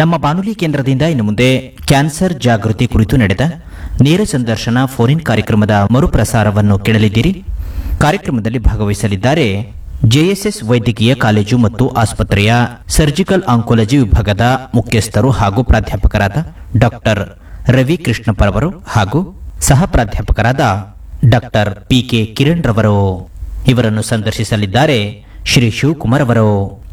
ನಮ್ಮ ಬಾನುಲಿ ಕೇಂದ್ರದಿಂದ ಇನ್ನು ಮುಂದೆ ಕ್ಯಾನ್ಸರ್ ಜಾಗೃತಿ ಕುರಿತು ನಡೆದ ನೇರ ಸಂದರ್ಶನ ಫೋನ್ ಇನ್ ಕಾರ್ಯಕ್ರಮದ ಮರುಪ್ರಸಾರವನ್ನು ಕೇಳಲಿದ್ದೀರಿ ಕಾರ್ಯಕ್ರಮದಲ್ಲಿ ಭಾಗವಹಿಸಲಿದ್ದಾರೆ ಜೆಎಸ್ಎಸ್ ವೈದ್ಯಕೀಯ ಕಾಲೇಜು ಮತ್ತು ಆಸ್ಪತ್ರೆಯ ಸರ್ಜಿಕಲ್ ಆಂಕೋಲಜಿ ವಿಭಾಗದ ಮುಖ್ಯಸ್ಥರು ಹಾಗೂ ಪ್ರಾಧ್ಯಾಪಕರಾದ ಡಾಕ್ಟರ್ ರವಿ ಕೃಷ್ಣಪ್ಪರವರು ಹಾಗೂ ಸಹ ಪ್ರಾಧ್ಯಾಪಕರಾದ ಡಾಕ್ಟರ್ ಪಿ ಕೆ ಕಿರಣ್ ರವರು ಇವರನ್ನು ಸಂದರ್ಶಿಸಲಿದ್ದಾರೆ ಶ್ರೀ ಶಿವಕುಮಾರ್ ಅವರು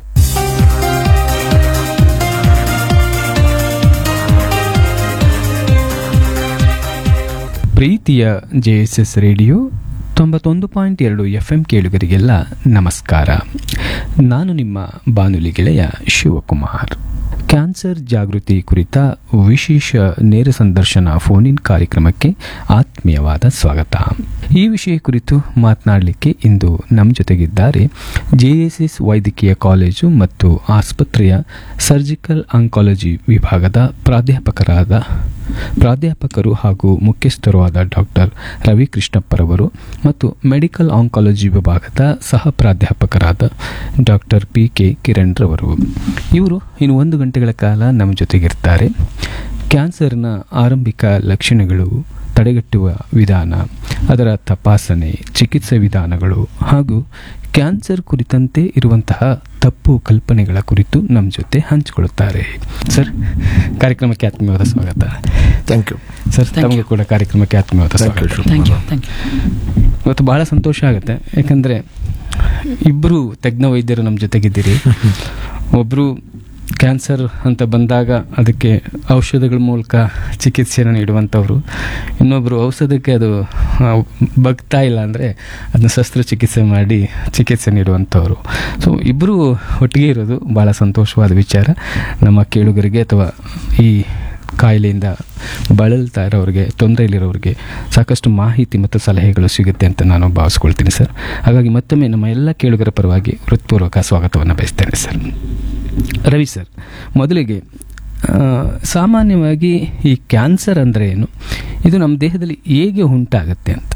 ಪ್ರೀತಿಯ ಜೆ ಎಸ್ ಎಸ್ ರೇಡಿಯೋ ತೊಂಬತ್ತೊಂದು ಪಾಯಿಂಟ್ ಎರಡು ಎಫ್ ಎಂ ಕೇಳುಗರಿಗೆಲ್ಲ ನಮಸ್ಕಾರ ನಾನು ನಿಮ್ಮ ಬಾನುಲಿ ಗೆಳೆಯ ಶಿವಕುಮಾರ್ ಕ್ಯಾನ್ಸರ್ ಜಾಗೃತಿ ಕುರಿತ ವಿಶೇಷ ನೇರ ಸಂದರ್ಶನ ಫೋನ್ ಇನ್ ಕಾರ್ಯಕ್ರಮಕ್ಕೆ ಆತ್ಮೀಯವಾದ ಸ್ವಾಗತ ಈ ವಿಷಯ ಕುರಿತು ಮಾತನಾಡಲಿಕ್ಕೆ ಇಂದು ನಮ್ಮ ಜೊತೆಗಿದ್ದಾರೆ ಜೆ ಎಸ್ ಎಸ್ ವೈದ್ಯಕೀಯ ಕಾಲೇಜು ಮತ್ತು ಆಸ್ಪತ್ರೆಯ ಸರ್ಜಿಕಲ್ ಆಂಕಾಲಜಿ ವಿಭಾಗದ ಪ್ರಾಧ್ಯಾಪಕರಾದ ಪ್ರಾಧ್ಯಾಪಕರು ಹಾಗೂ ಮುಖ್ಯಸ್ಥರು ಆದ ಡಾಕ್ಟರ್ ರವಿ ಕೃಷ್ಣಪ್ಪರವರು ಮತ್ತು ಮೆಡಿಕಲ್ ಆಂಕಾಲಜಿ ವಿಭಾಗದ ಸಹ ಪ್ರಾಧ್ಯಾಪಕರಾದ ಡಾಕ್ಟರ್ ಪಿ ಕೆ ಕಿರಣ್ ರವರು ಇವರು ಇನ್ನು ಒಂದು ಗಂಟೆಗಳ ಕಾಲ ನಮ್ಮ ಜೊತೆಗಿರ್ತಾರೆ ಕ್ಯಾನ್ಸರ್ನ ಆರಂಭಿಕ ಲಕ್ಷಣಗಳು ತಡೆಗಟ್ಟುವ ವಿಧಾನ ಅದರ ತಪಾಸಣೆ ಚಿಕಿತ್ಸೆ ವಿಧಾನಗಳು ಹಾಗೂ ಕ್ಯಾನ್ಸರ್ ಕುರಿತಂತೆ ಇರುವಂತಹ ತಪ್ಪು ಕಲ್ಪನೆಗಳ ಕುರಿತು ನಮ್ಮ ಜೊತೆ ಹಂಚಿಕೊಳ್ಳುತ್ತಾರೆ ಸರ್ ಕಾರ್ಯಕ್ರಮಕ್ಕೆ ಆತ್ಮೀಯವಾದ ಸ್ವಾಗತ ಥ್ಯಾಂಕ್ ಯು ಸರ್ ತಮಗೂ ಕೂಡ ಕಾರ್ಯಕ್ರಮಕ್ಕೆ ಆತ್ಮೀಯವಾದ ಥ್ಯಾಂಕ್ ಯು ಸ್ವಾಗತ ಥ್ಯಾಂಕ್ ಯು ಥ್ಯಾಂಕ್ ಯು ಇವತ್ತು ಬಹಳ ಸಂತೋಷ ಆಗುತ್ತೆ ಯಾಕಂದರೆ ಇಬ್ಬರು ತಜ್ಞ ವೈದ್ಯರು ನಮ್ಮ ಜೊತೆಗಿದ್ದೀರಿ ಒಬ್ಬರು ಕ್ಯಾನ್ಸರ್ ಅಂತ ಬಂದಾಗ ಅದಕ್ಕೆ ಔಷಧಗಳ ಮೂಲಕ ಚಿಕಿತ್ಸೆಯನ್ನು ನೀಡುವಂಥವ್ರು ಇನ್ನೊಬ್ಬರು ಔಷಧಕ್ಕೆ ಅದು ಆ, ಬಗ್ತಾ ಇಲ್ಲ ಅಂದರೆ ಅದನ್ನ ಶಸ್ತ್ರಚಿಕಿತ್ಸೆ ಮಾಡಿ ಚಿಕಿತ್ಸೆ ನೀಡುವಂಥವ್ರು ಸೊ ಇಬ್ಬರು ಒಟ್ಟಿಗೆ ಇರೋದು ಭಾಳ ಸಂತೋಷವಾದ ವಿಚಾರ ನಮ್ಮ ಕೇಳುಗರಿಗೆ ಅಥವಾ ಈ ಕಾಯಿಲೆಯಿಂದ ಬಳಲ್ತಾ ಇರೋರಿಗೆ ತೊಂದರೆಯಲ್ಲಿರೋರಿಗೆ ಸಾಕಷ್ಟು ಮಾಹಿತಿ ಮತ್ತು ಸಲಹೆಗಳು ಸಿಗುತ್ತೆ ಅಂತ ನಾನು ಭಾವಿಸ್ಕೊಳ್ತೀನಿ ಸರ್ ಹಾಗಾಗಿ ಮತ್ತೊಮ್ಮೆ ನಮ್ಮ ಎಲ್ಲ ಕೇಳುಗರ ಪರವಾಗಿ ಹೃತ್ಪೂರ್ವಕ ಸ್ವಾಗತವನ್ನು ಬಯಸ್ತೇನೆ ಸರ್ ರವಿ ಸರ್ ಮೊದಲಿಗೆ ಆ, ಸಾಮಾನ್ಯವಾಗಿ ಈ ಕ್ಯಾನ್ಸರ್ ಅಂದರೆ ಏನು ಇದು ನಮ್ಮ ದೇಹದಲ್ಲಿ ಹೇಗೆ ಉಂಟಾಗುತ್ತೆ ಅಂತ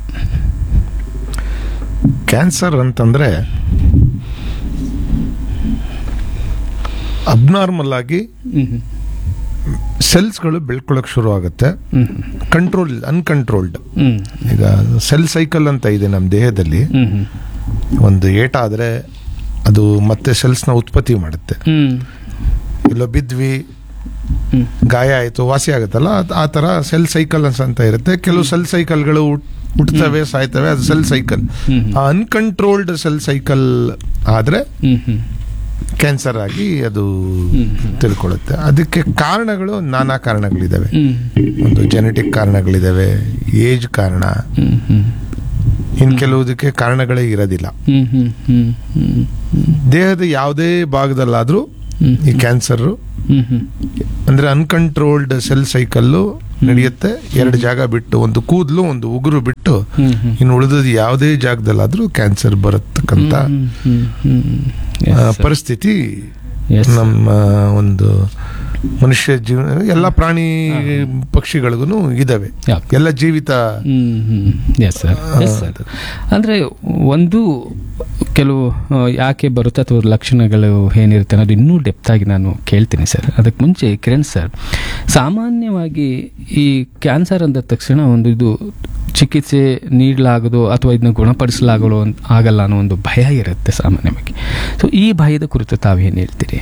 ಕ್ಯಾನ್ಸರ್ ಅಂತಂದ್ರೆ ಅಬ್ನಾರ್ಮಲ್ ಆಗಿ ಹ್ಮ್ ಸೆಲ್ಸ್ಗಳು ಬೆಳ್ಕೊಳಕ್ ಶುರು ಆಗುತ್ತೆ ಹ್ಮ್ ಕಂಟ್ರೋಲ್ ಅನ್ಕಂಟ್ರೋಲ್ಡ್ ಹ್ಮ್ ಈಗ ಸೆಲ್ ಸೈಕಲ್ ಅಂತ ಇದೆ ನಮ್ಮ ದೇಹದಲ್ಲಿ ಹ್ಮ್ ಹ್ಮ್ ಒಂದು ಏಟ ಆದ್ರೆ ಅದು ಮತ್ತೆ ಸೆಲ್ಸ್ನ ಉತ್ಪತ್ತಿ ಮಾಡುತ್ತೆ ಹ್ಮ್ ಎಲ್ಲೋ ಬಿದ್ವಿ ಹ್ಮ್ ಗಾಯ ಆಯಿತು ವಾಸಿ ಆಗುತ್ತಲ್ಲ ಅದ್- ಆ ಥರ ಸೆಲ್ ಸೈಕಲ್ ಅಂತ ಇರುತ್ತೆ ಕೆಲವು ಸೆಲ್ ಸೈಕಲ್ಗಳು ಹುಟ್- ಹುಟ್ತವೆ ಸಾಯ್ತವೆ ಅದು ಸೆಲ್ ಸೈಕಲ್ ಹ್ಮ್. ಆ ಅನ್ಕಂಟ್ರೋಲ್ಡ್ ಸೆಲ್ ಸೈಕಲ್ ಆದ್ರೆ ಹ್ಮ್ ಹ್ಮ್ ಕ್ಯಾನ್ಸರ್ ಆಗಿ ಅದು ಹ್ಮ್, ಹ್ಮ್. ತಿಳ್ಕೊಳ್ಳುತ್ತೆ ಅದಕ್ಕೆ ಕಾರಣಗಳು ನಾನಾ ಕಾರಣಗಳಿದಾವೆ ಹ್ಮ್ ಒಂದು ಜೆನೆಟಿಕ್ ಕಾರಣಗಳಿದಾವೆ ಏಜ್ ಕಾರಣ ಹ್ಮ್ ಹ್ಮ್ ಇನ್ ಕೆಲವುದಕ್ಕೆ ಕಾರಣಗಳೇ ಇರೋದಿಲ್ಲ ಹ್ಮ್ ಹ್ಮ್ ಹ್ಮ್ ಹ್ಮ್ ದೇಹದ ಯಾವುದೇ ಭಾಗದಲ್ಲಾದ್ರೂ ಹ್ಮ್. ಈ ಕ್ಯಾನ್ಸರ್ ಹ್ಮ್ ಹ್ಮ್ ಅಂದ್ರೆ ಅನ್ಕಂಟ್ರೋಲ್ಡ್ ಸೆಲ್ ಸೈಕಲ್ಲು ನಡೆಯುತ್ತೆ ಎರಡು ಜಾಗ ಬಿಟ್ಟು ಒಂದು ಕೂದಲು ಒಂದು ಉಗುರು ಬಿಟ್ಟು ಹ್ಮ್ ಹ್ಮ್ ಇನ್ನು ಉಳಿದದ್ದು ಯಾವುದೇ ಜಾಗದಲ್ಲಾದ್ರೂ ಕ್ಯಾನ್ಸರ್ ಬರತಕ್ಕಂತ ಹ್ಮ್ ಹ್ಮ್ ಹ್ಮ್ ಆ, Yes, sir. ಪರಿಸ್ಥಿತಿ Yes. ನಮ್ಮ ಒಂದು ಮನುಷ್ಯ ಜೀವನ ಎಲ್ಲ ಪ್ರಾಣಿ ಪಕ್ಷಿಗಳಿಗೂ ಇದಾವೆ Yeah. ಎಲ್ಲ ಜೀವಿತ hmm hmm yes sir yes sir ಅಂದರೆ ಒಂದು ಕೆಲವು ಆ, ಯಾಕೆ ಬರುತ್ತೆ ಅಥವಾ ಲಕ್ಷಣಗಳು ಏನಿರುತ್ತೆ ಅನ್ನೋದು ಇನ್ನೂ ಡೆಪ್ತ್ ಆಗಿ ನಾನು ಕೇಳ್ತೀನಿ ಸರ್ ಅದಕ್ಕೆ ಮುಂಚೆ ಕಿರಣ್ ಸರ್ ಸಾಮಾನ್ಯವಾಗಿ ಈ ಕ್ಯಾನ್ಸರ್ ಅಂದ ತಕ್ಷಣ ಒಂದು ಇದು ಚಿಕಿತ್ಸೆ ನೀಡಲಾಗೋದು ಅಥವಾ ಇದನ್ನ ಗುಣಪಡಿಸಲಾಗಲು ಅಂತ ಆಗಲ್ಲ ಅನ್ನೋ ಒಂದು ಭಯ ಇರುತ್ತೆ ಸಾಮಾನ್ಯವಾಗಿ ಸೊ ಈ ಭಯದ ಕುರಿತು ತಾವೇನು ಹೇಳ್ತೀರಿ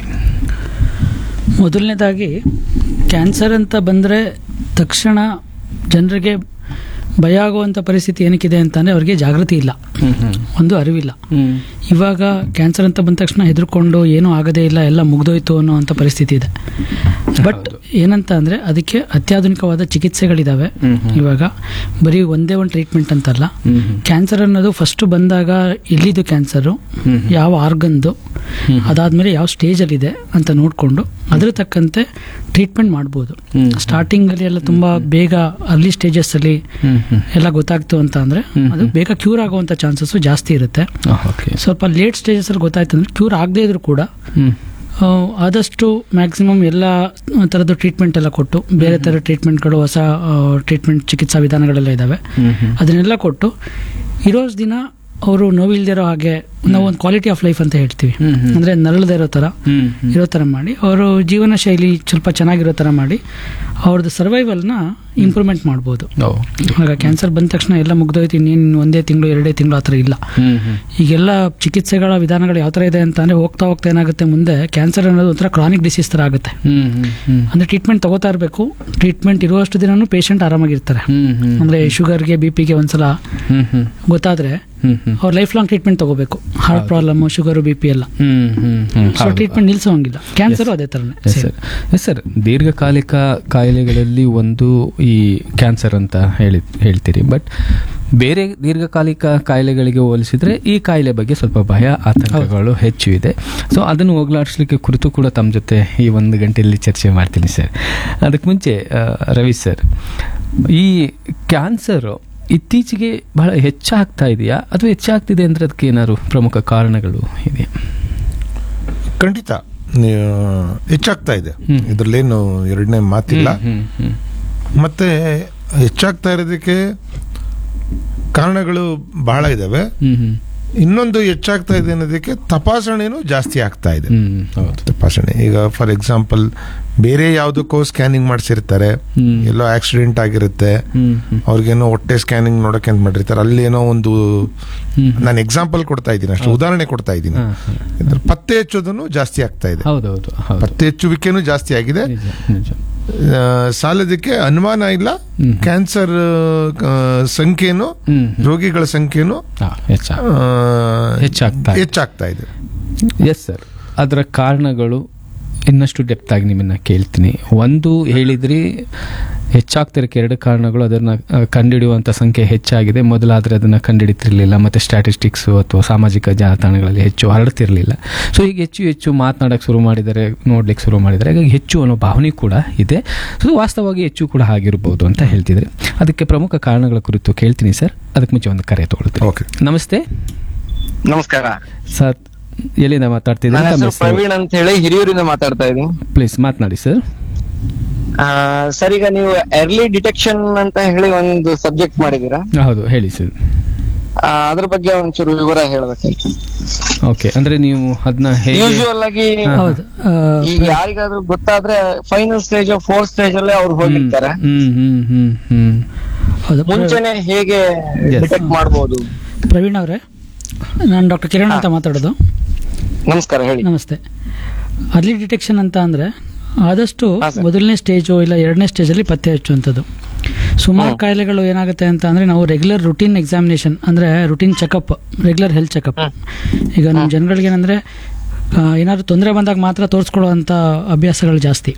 ಮೊದಲನೇದಾಗಿ ಕ್ಯಾನ್ಸರ್ ಅಂತ ಬಂದರೆ ತಕ್ಷಣ ಜನರಿಗೆ ಭಯ ಆಗುವಂಥ ಪರಿಸ್ಥಿತಿ ಏನಕ್ಕಿದೆ ಅಂತಂದರೆ ಅವ್ರಿಗೆ ಜಾಗೃತಿ ಇಲ್ಲ ಹ್ಮ್ ಹ್ಮ್ ಒಂದು ಅರಿವಿಲ್ಲ ಹ್ಮ್ ಇವಾಗ ಕ್ಯಾನ್ಸರ್ ಅಂತ ಬಂದ ತಕ್ಷಣ ಹೆದರ್ಕೊಂಡು ಏನೂ ಆಗದೇ ಇಲ್ಲ ಎಲ್ಲ ಮುಗ್ದೋಯ್ತು ಅನ್ನೋ ಅಂಥ ಪರಿಸ್ಥಿತಿ ಇದೆ ಬಟ್ ಏನಂತ ಅಂದರೆ ಅದಕ್ಕೆ ಅತ್ಯಾಧುನಿಕವಾದ ಚಿಕಿತ್ಸೆಗಳಿದ್ದಾವೆ ಹ್ಮ್ ಹ್ಮ್. ಇವಾಗ ಬರೀ ಒಂದೇ ಒಂದು ಟ್ರೀಟ್ಮೆಂಟ್ ಅಂತಲ್ಲ ಹ್ಮ್ ಹ್ಮ್. ಕ್ಯಾನ್ಸರ್ ಅನ್ನೋದು ಫಸ್ಟ್ ಬಂದಾಗ ಎಲ್ಲಿದು ಕ್ಯಾನ್ಸರು ಹ್ಮ್. ಯಾವ ಆರ್ಗನ್ದು ಹ್ಮ್. ಅದಾದ್ಮೇಲೆ ಯಾವ ಸ್ಟೇಜಲ್ಲಿದೆ ಅಂತ ನೋಡಿಕೊಂಡು ಅದ್ರ ತಕ್ಕಂತೆ ಟ್ರೀಟ್ಮೆಂಟ್ ಮಾಡ್ಬೋದು ಹ್ಮ್. ಸ್ಟಾರ್ಟಿಂಗಲ್ಲಿ ಎಲ್ಲ ತುಂಬ ಬೇಗ ಅರ್ಲಿ ಸ್ಟೇಜಸ್ಸಲ್ಲಿ ಹ್ಮ್ ಹ್ಮ್ ಎಲ್ಲ ಗೊತ್ತಾಗ್ತು ಅಂತ ಅಂದರೆ ಹ್ಮ್. ಅದು ಬೇಗ ಕ್ಯೂರ್ ಆಗುವಂಥ ಚಾನ್ಸಸ್ಸು ಜಾಸ್ತಿ ಇರುತ್ತೆ ಓಕೆ ಸ್ವಲ್ಪ ಲೇಟ್ ಸ್ಟೇಜಸಲ್ಲಿ ಗೊತ್ತಾಯ್ತು ಅಂದರೆ ಕ್ಯೂರ್ ಆಗದೇ ಇದ್ರೂ ಕೂಡ ಹ್ಮ್ ಆ, ಆದಷ್ಟು ಮ್ಯಾಕ್ಸಿಮಮ್ ಎಲ್ಲ ಥರದ್ದು ಟ್ರೀಟ್ಮೆಂಟ್ ಎಲ್ಲ ಕೊಟ್ಟು ಬೇರೆ ಥರ ಟ್ರೀಟ್ಮೆಂಟ್ಗಳು ಹೊಸ ಟ್ರೀಟ್ಮೆಂಟ್ ಚಿಕಿತ್ಸಾ ವಿಧಾನಗಳೆಲ್ಲ ಇದ್ದಾವೆ ಹ್ಮ್ ಹ್ಮ್ ಅದನ್ನೆಲ್ಲ ಕೊಟ್ಟು ಇರೋ ದಿನ ಅವರು ನೋವಿಲ್ದಿರೋ ಹಾಗೆ ನಾವು ಒಂದು ಕ್ವಾಲಿಟಿ ಆಫ್ ಲೈಫ್ ಅಂತ ಹೇಳ್ತೀವಿ ಹ್ಮ್, ಹ್ಮ್. ಅಂದ್ರೆ ನರಳದೇ ಇರೋ ತರ ಹ್ಮ್ ಹ್ಮ್. ಇರೋ ಥರ ಮಾಡಿ ಅವರು ಜೀವನ ಶೈಲಿ ಸ್ವಲ್ಪ ಚೆನ್ನಾಗಿರೋ ಥರ ಮಾಡಿ ಅವ್ರದ್ದು ಸರ್ವೈವಲ್ನ ಇಂಪ್ರೂವ್ಮೆಂಟ್ ಮಾಡ್ಬೋದು ಓ. ಆಗ ಕ್ಯಾನ್ಸರ್ ಬಂದ ತಕ್ಷಣ ಎಲ್ಲ ಮುಗ್ದೋಯ್ತು ಇನ್ನೇನು ಒಂದೇ ತಿಂಗಳು ಎರಡೇ ತಿಂಗಳು ಆ ಥರ ಇಲ್ಲ ಹ್ಮ್ ಹ್ಮ್. ಈಗೆಲ್ಲ ಚಿಕಿತ್ಸೆಗಳ ವಿಧಾನಗಳು ಯಾವ ಥರ ಇದೆ ಅಂತ ಅಂದರೆ ಹೋಗ್ತಾ ಹೋಗ್ತಾ ಏನಾಗುತ್ತೆ ಮುಂದೆ ಕ್ಯಾನ್ಸರ್ ಅನ್ನೋದು ಒಂಥರ ಕ್ರಾನಿಕ್ ಡಿಸೀಸ್ ಥರ ಆಗುತ್ತೆ ಹ್ಮ್ ಹ್ಮ್ ಹ್ಮ್. ಅಂದರೆ ಟ್ರೀಟ್ಮೆಂಟ್ ತಗೋತಾ ಇರಬೇಕು ಟ್ರೀಟ್ಮೆಂಟ್ ಇರುವಷ್ಟು ದಿನನೂ ಪೇಷಂಟ್ ಆರಾಮಾಗಿರ್ತಾರೆ ಹ್ಮ್ ಹ್ಮ್. ಅಂದರೆ ಶುಗರ್ಗೆ ಬಿ ಪಿಗೆ ಒಂದ್ಸಲ ಹ್ಮ್ ಹ್ಮ್. ಗೊತ್ತಾದರೆ ಹ್ಮ್ ಹ್ಮ್. ಅವ್ರು ಲೈಫ್ ಲಾಂಗ್ ಟ್ರೀಟ್ಮೆಂಟ್ ತಗೋಬೇಕು heart problem sugar B P ಎಲ್ಲ ಹ್ಮ್ ಹ್ಮ್ ಹ್ಮ್. ಸೊ ಹೌದು. ಟ್ರೀಟ್ಮೆಂಟ್ ನಿಲ್ಸೋಂಗಿಲ್ಲ ಕ್ಯಾನ್ಸರು ಅದೇ ಥರನೇ ಎಸ್ ಸರ್ ಎಸ್ ಸರ್ ದೀರ್ಘಕಾಲಿಕ ಕಾಯಿಲೆಗಳಲ್ಲಿ ಒಂದು ಈ ಕ್ಯಾನ್ಸರ್ ಅಂತ ಹೇಳಿ ಹೇಳ್ತೀರಿ ಬಟ್ ಬೇರೆ ದೀರ್ಘಕಾಲಿಕ ಕಾಯಿಲೆಗಳಿಗೆ ಹೋಲಿಸಿದ್ರೆ ಈ ಕಾಯಿಲೆ ಬಗ್ಗೆ ಸ್ವಲ್ಪ ಭಯ ಆತಂಕಗಳು ಹೆಚ್ಚು ಇದೆ ಸೊ ಅದನ್ನು ಹೋಗ್ಲಾಡಿಸ್ಲಿಕ್ಕೆ ಕುರಿತು ಕೂಡ ತಮ್ಮ ಜೊತೆ ಈ ಒಂದು ಗಂಟೆಯಲ್ಲಿ ಚರ್ಚೆ ಮಾಡ್ತೀನಿ ಸರ್ ಅದಕ್ಕೆ ಮುಂಚೆ ಆ, ರವಿ ಸರ್ ಈ ಕ್ಯಾನ್ಸರು ಇತ್ತೀಚೆಗೆ ಬಹಳ ಹೆಚ್ಚಾಗ್ತಾ ಇದೆಯಾ ಅಥವಾ ಹೆಚ್ಚಾಗ್ತಿದೆ ಅಂದ್ರೆ ಅದಕ್ಕೆ ಏನಾದ್ರು ಪ್ರಮುಖ ಕಾರಣಗಳು ಇದೆಯಾ ಖಂಡಿತ ನೀವು ಹೆಚ್ಚಾಗ್ತಾ ಇದೆ ಹ್ಮ್. ಇದ್ರಲ್ಲೇನು ಎರಡನೇ ಮಾತಿಲ್ಲ ಹ್ಮ್ ಹ್ಮ್ ಮತ್ತೆ ಹೆಚ್ಚಾಗ್ತಾ ಇರೋದಕ್ಕೆ ಕಾರಣಗಳು ಬಹಳ ಇದಾವೆ ಹ್ಮ್ ಹ್ಮ್ ಇನ್ನೊಂದು ಹೆಚ್ಚಾಗ್ತಾ ಇದೆ ಅನ್ನೋದಕ್ಕೆ ತಪಾಸಣೆನೂ ಜಾಸ್ತಿ ಆಗ್ತಾ ಇದೆ ಹ್ಮ್ ಹೌದು ತಪಾಸಣೆ ಈಗ ಫಾರ್ ಎಕ್ಸಾಂಪಲ್ ಬೇರೆ ಯಾವುದಕ್ಕೋ ಸ್ಕ್ಯಾನಿಂಗ್ ಮಾಡಿಸಿರ್ತಾರೆ ಹ್ಮ್. ಎಲ್ಲೋ ಆಕ್ಸಿಡೆಂಟ್ ಆಗಿರುತ್ತೆ ಹ್ಮ್ ಹ್ಮ್ ಅವ್ರಿಗೇನೋ ಹೊಟ್ಟೆ ಸ್ಕ್ಯಾನಿಂಗ್ ನೋಡಕ್ಕೆ ಅಂತ ಮಾಡಿರ್ತಾರೆ ಅಲ್ಲಿ ಏನೋ ಒಂದು ಹ್ಮ್. ನಾನು ಎಕ್ಸಾಂಪಲ್ ಕೊಡ್ತಾ ಇದ್ದೀನಿ ಅಷ್ಟು ಉದಾಹರಣೆ ಕೊಡ್ತಾ ಇದ್ದೀನಿ ಹಾ, ಹಾ. ಇದ್ರ ಪತ್ತೆ ಹಚ್ಚೋದನ್ನು ಜಾಸ್ತಿ ಆಗ್ತಾ ಇದೆ ಹೌದೌದು ಹೌದು ಪತ್ತೆ ಹಚ್ಚುವಿಕೆನೂ ಜಾಸ್ತಿ ಆಗಿದೆ ನಿಜ ನಿಜ ಆ, ಸಾಲದಕ್ಕೆ ಅನುಮಾನ ಇಲ್ಲ ಹ್ಮ್. ಕ್ಯಾನ್ಸರ್ ಆ, ಸಂಖ್ಯೆನು ಹ್ಮ್ ಹ್ಮ್. ರೋಗಿಗಳ ಸಂಖ್ಯೆನು ಹಾ, ಹೆಚ್ಚ ಆ, ಹೆಚ್ಚಾಗ್ತಾ ಇದೆ. ಹೆಚ್ಚಾಗ್ತಾ ಇದೆ ಎಸ್ ಸರ್ ಅದರ ಕಾರಣಗಳು ಇನ್ನಷ್ಟು ಡೆಪ್ತ್ ಆಗಿ ನಿಮ್ಮನ್ನ ಕೇಳ್ತೀನಿ ಒಂದು ಹೇಳಿದ್ರಿ ಹೆಚ್ಚಾಗ್ತಿರಕ್ಕೆ ಎರಡು ಕಾರಣಗಳು ಅದನ್ನ ಆ, ಕಂಡುಹಿಡಿಯುವಂಥ ಸಂಖ್ಯೆ ಹೆಚ್ಚಾಗಿದೆ ಮೊದಲಾದ್ರೆ ಅದನ್ನ ಕಂಡುಹಿಡಿತಿರ್ಲಿಲ್ಲ ಮತ್ತೆ ಸ್ಟ್ಯಾಟಿಸ್ಟಿಕ್ಸ್ ಅಥವಾ ಸಾಮಾಜಿಕ ಜಾಲತಾಣಗಳಲ್ಲಿ ಹೆಚ್ಚು ಹರಡ್ತಿರ್ಲಿಲ್ಲ ಸೊ ಈಗ ಹೆಚ್ಚು ಹೆಚ್ಚು ಮಾತನಾಡಕ್ಕೆ ಶುರು ಮಾಡಿದರೆ ನೋಡ್ಲಿಕ್ಕೆ ಶುರು ಮಾಡಿದರೆ ಹಾಗಾಗಿ ಹೆಚ್ಚು ಅನ್ನೋ ಭಾವನೆ ಕೂಡ ಇದೆ ಸೊ ವಾಸ್ತವವಾಗಿ ಹೆಚ್ಚು ಕೂಡ ಆಗಿರ್ಬೋದು ಅಂತ ಹೇಳ್ತಿದ್ರೆ ಅದಕ್ಕೆ ಪ್ರಮುಖ ಕಾರಣಗಳ ಕುರಿತು ಕೇಳ್ತೀನಿ ಸರ್ ಅದಕ್ಕೆ ಮುಂಚೆ ಒಂದು ಕರೆ ತಗೊಳ್ತೀನಿ ಓಕೆ ನಮಸ್ತೆ ನಮಸ್ಕಾರ ಸರ್ ಎಲ್ಲಿಂದ ನನ್ನ ಮಾತಾಡ್ತಿದ್ದೀನಿ ಹೆಸರು ಪ್ರವೀಣ್ ಅಂತ ಹೇಳಿ ಹಿರಿಯೂರಿಂದ ಮಾತಾಡ್ತಾ ಇದ್ದೀನಿ ಪ್ಲೀಸ್ ಮಾತನಾಡಿ ಸರ್ ಆ, ಸರ್ ಈಗ ನೀವು ಎರ್ಲಿ ಡಿಟೆಕ್ಷನ್ ಅಂತ ಹೇಳಿ ಒಂದು ಸಬ್ಜೆಕ್ಟ್ ಮಾಡಿದೀರಾ ಹೌದು ಹೇಳಿ ಸರ್ ಆ, ಅದ್ರ ಬಗ್ಗೆ ಒಂಚೂರು ವಿವರ ಹೇಳ್ಬೇಕಾಯ್ತು ಓಕೆ ಅಂದ್ರೆ ನೀವು ಅದನ್ನ ಹೇಗೆ ಯೂಶುವಲ್ ಆಗಿ ಹೌದು ಆ, ಈಗ ಯಾರಿಗಾದ್ರೂ ಗೊತ್ತಾದ್ರೆ ಫೈನಲ್ ಸ್ಟೇಜ್ ಫೋರ್ತ್ ಸ್ಟೇಜ್ ಅಲ್ಲೇ ಅವ್ರು ಹೋಗಿರ್ತಾರೆ ಹ್ಮ್ ಹ್ಮ್ ಹ್ಮ್ ಹ್ಮ್ ಹೌದು ಮುಂಚೆನೆ ಹೇಗೆ Yes. ಡಿಟೆಕ್ಟ್ ಮಾಡಬಹುದು ಪ್ರವೀಣ್ ಅವರೇ ನಾನು ಡಾಕ್ಟರ್ ಕಿರಣ್ ಅಂತ ಮಾತಾಡೋದು ನಮಸ್ಕಾರ ಹೇಳಿ ನಮಸ್ತೆ ಅರ್ಲಿ ಡಿಟೆಕ್ಷನ್ ಅಂತ ಅಂದರೆ ಆದಷ್ಟು ಹಾ, ಸರ್. ಮೊದಲನೇ ಸ್ಟೇಜು ಇಲ್ಲ ಎರಡನೇ ಸ್ಟೇಜಲ್ಲಿ ಪತ್ತೆ ಹಚ್ಚುವಂಥದ್ದು ಸುಮಾರು ಕಾಯಿಲೆಗಳು ಏನಾಗುತ್ತೆ ಅಂತ ಅಂದರೆ ನಾವು ರೆಗ್ಯುಲರ್ ರುಟೀನ್ ಎಕ್ಸಾಮಿನೇಷನ್ ಅಂದರೆ routine checkup regular health checkup ಈಗ ನಮ್ಮ ಜನಗಳಿಗೆ ಏನಂದರೆ ಏನಾದರೂ ತೊಂದರೆ ಬಂದಾಗ ಮಾತ್ರ ತೋರಿಸ್ಕೊಳ್ಳುವಂಥ ಅಭ್ಯಾಸಗಳು ಜಾಸ್ತಿ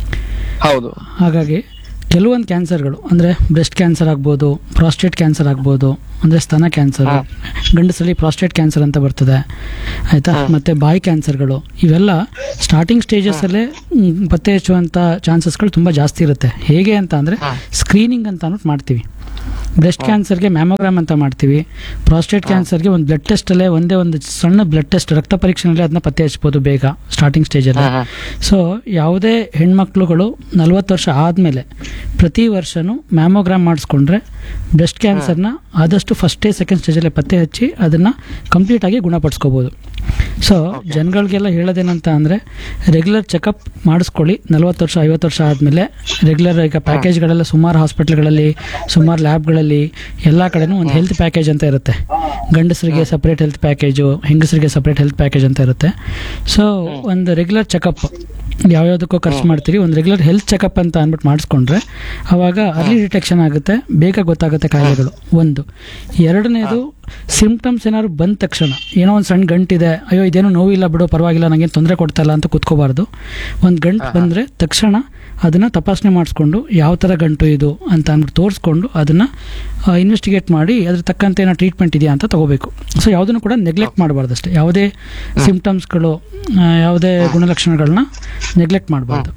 ಹೌದು ಹಾಗಾಗಿ ಕೆಲವೊಂದು ಕ್ಯಾನ್ಸರ್ಗಳು ಅಂದರೆ ಬ್ರೆಸ್ಟ್ ಕ್ಯಾನ್ಸರ್ ಆಗ್ಬೋದು ಪ್ರಾಸ್ಟೇಟ್ ಕ್ಯಾನ್ಸರ್ ಆಗ್ಬೋದು ಅಂದರೆ ಸ್ತನ ಕ್ಯಾನ್ಸರ್ ಹಾ. ಗಂಡಸರಲ್ಲಿ ಪ್ರಾಸ್ಟೇಟ್ ಕ್ಯಾನ್ಸರ್ ಅಂತ ಬರ್ತದೆ ಆಯಿತಾ ಮತ್ತು ಬಾಯಿ ಕ್ಯಾನ್ಸರ್ಗಳು ಇವೆಲ್ಲ ಸ್ಟಾರ್ಟಿಂಗ್ ಸ್ಟೇಜಸ್ಸಲ್ಲೇ ಪತ್ತೆ ಹಚ್ಚುವಂಥ ಚಾನ್ಸಸ್ಗಳು ತುಂಬ ಜಾಸ್ತಿ ಇರುತ್ತೆ ಹೇಗೆ ಅಂತ ಅಂದರೆ ಸ್ಕ್ರೀನಿಂಗ್ ಅಂತ ಅಂದ್ಬಿಟ್ಟು ಮಾಡ್ತೀವಿ ಬ್ರೆಸ್ಟ್ ಕ್ಯಾನ್ಸರ್ಗೆ ಮ್ಯಾಮೋಗ್ರಾಮ್ ಅಂತ ಮಾಡ್ತೀವಿ ಪ್ರಾಸ್ಟೇಟ್ ಕ್ಯಾನ್ಸರ್ಗೆ ಒಂದು ಬ್ಲಡ್ ಟೆಸ್ಟಲ್ಲೇ ಒಂದೇ ಒಂದು ಸಣ್ಣ ಬ್ಲಡ್ ಟೆಸ್ಟ್ ರಕ್ತ ಪರೀಕ್ಷೆನಲ್ಲಿ ಅದನ್ನ ಪತ್ತೆ ಹಚ್ಬೋದು ಬೇಗ ಸ್ಟಾರ್ಟಿಂಗ್ ಸ್ಟೇಜಲ್ಲಿ ಹಾ, ಹಾ. ಸೊ ಯಾವುದೇ ಹೆಣ್ಮಕ್ಳುಗಳು ನಲವತ್ತು ವರ್ಷ ಆದಮೇಲೆ ಪ್ರತಿ ವರ್ಷನೂ ಮ್ಯಾಮೋಗ್ರಾಮ್ ಮಾಡಿಸ್ಕೊಂಡ್ರೆ ಬ್ರೆಸ್ಟ್ ಕ್ಯಾನ್ಸರ್ನ ಆದಷ್ಟು ಫಸ್ಟೇ ಸೆಕೆಂಡ್ ಸ್ಟೇಜಲ್ಲೇ ಪತ್ತೆ ಹಚ್ಚಿ ಅದನ್ನು ಕಂಪ್ಲೀಟಾಗಿ ಗುಣಪಡಿಸ್ಕೋಬೋದು ಸೊ ಜನಗಳಿಗೆಲ್ಲ ಹೇಳೋದೇನಂತ ಅಂದರೆ ರೆಗ್ಯುಲರ್ ಚೆಕಪ್ ಮಾಡಿಸ್ಕೊಳ್ಳಿ ನಲವತ್ತು ವರ್ಷ ಐವತ್ತು ವರ್ಷ ಆದಮೇಲೆ ರೆಗ್ಯುಲರ್ ಈಗ ಪ್ಯಾಕೇಜ್ಗಳೆಲ್ಲ ಸುಮಾರು ಹಾಸ್ಪಿಟ್ಲ್ಗಳಲ್ಲಿ ಸುಮಾರು ಲ್ಯಾಬ್ಗಳಲ್ಲಿ ಎಲ್ಲ ಕಡೆನೂ ಒಂದು ಹೆಲ್ತ್ ಪ್ಯಾಕೇಜ್ ಅಂತ ಇರುತ್ತೆ ಗಂಡಸರಿಗೆ ಸಪ್ರೇಟ್ ಹೆಲ್ತ್ ಪ್ಯಾಕೇಜು ಹೆಂಗಸರಿಗೆ ಸಪ್ರೇಟ್ ಹೆಲ್ತ್ ಪ್ಯಾಕೇಜ್ ಅಂತ ಇರುತ್ತೆ ಸೊ ಒಂದು ರೆಗ್ಯುಲರ್ ಚೆಕಪ್ ಯಾವ್ಯಾವುದಕ್ಕೂ ಖರ್ಚು ಮಾಡ್ತೀರಿ ಒಂದು ರೆಗ್ಯುಲರ್ ಹೆಲ್ತ್ ಚೆಕಪ್ ಅಂತ ಅಂದ್ಬಿಟ್ಟು ಮಾಡಿಸ್ಕೊಂಡ್ರೆ ಅವಾಗ ಅರ್ಲಿ ಡಿಟೆಕ್ಷನ್ ಆಗುತ್ತೆ ಬೇಗ ಗೊತ್ತಾಗುತ್ತೆ ಕಾಯಿಲೆಗಳು ಒಂದು ಎರಡನೇದು ಸಿಂಪ್ಟಮ್ಸ್ ಏನಾದ್ರು ಬಂದ ತಕ್ಷಣ ಏನೋ ಒಂದು ಸಣ್ಣ ಗಂಟಿದೆ ಅಯ್ಯೋ ಇದೇನೋ ನೋವಿಲ್ಲ ಬಿಡು ಪರವಾಗಿಲ್ಲ ನನಗೇನು ತೊಂದರೆ ಕೊಡ್ತಾ ಇಲ್ಲ ಅಂತ ಕೂತ್ಕೋಬಾರ್ದು ಒಂದು ಗಂಟು ಬಂದರೆ ತಕ್ಷಣ ಅದನ್ನು ತಪಾಸಣೆ ಮಾಡಿಸ್ಕೊಂಡು ಯಾವ ಥರ ಗಂಟು ಇದು ಅಂತ ಅಂದ್ಬಿಟ್ಟು ತೋರಿಸ್ಕೊಂಡು ಅದನ್ನು ಇನ್ವೆಸ್ಟಿಗೇಟ್ ಮಾಡಿ ಅದ್ರ ತಕ್ಕಂತೆ ಏನೋ ಟ್ರೀಟ್ಮೆಂಟ್ ಇದೆಯಾ ಅಂತ ತಗೋಬೇಕು ಸೊ ಯಾವುದನ್ನು ಕೂಡ ನೆಗ್ಲೆಕ್ಟ್ ಮಾಡಬಾರ್ದು ಅಷ್ಟೇ ಯಾವುದೇ ಸಿಂಪ್ಟಮ್ಸ್ಗಳು ಯಾವುದೇ ಗುಣಲಕ್ಷಣಗಳನ್ನ ನೆಗ್ಲೆಕ್ಟ್ ಮಾಡಬಾರ್ದು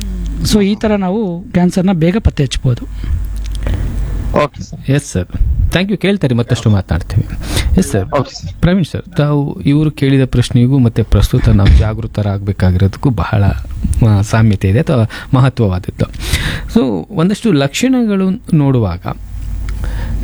ಸೊ ಈ ಥರ ನಾವು ಕ್ಯಾನ್ಸರ್ನ ಬೇಗ ಪತ್ತೆ ಹಚ್ಬೋದು okay sir yes sir thank you ಕೇಳ್ತಾರೆ ಮತ್ತಷ್ಟು ಮಾತನಾಡ್ತೀವಿ yes sir okay sir Praveen sir ತಾವು ಇವರು ಕೇಳಿದ ಪ್ರಶ್ನೆಗೂ ಮತ್ತೆ ಪ್ರಸ್ತುತ ನಾವು ಜಾಗೃತರಾಗಬೇಕಾಗಿರೋದಕ್ಕೂ ಬಹಳ ಆ, ಸಾಮ್ಯತೆ ಇದೆ ಅಥವಾ ಮಹತ್ವವಾದದ್ದು ಸೊ ಒಂದಷ್ಟು ಲಕ್ಷಣಗಳು ನೋಡುವಾಗ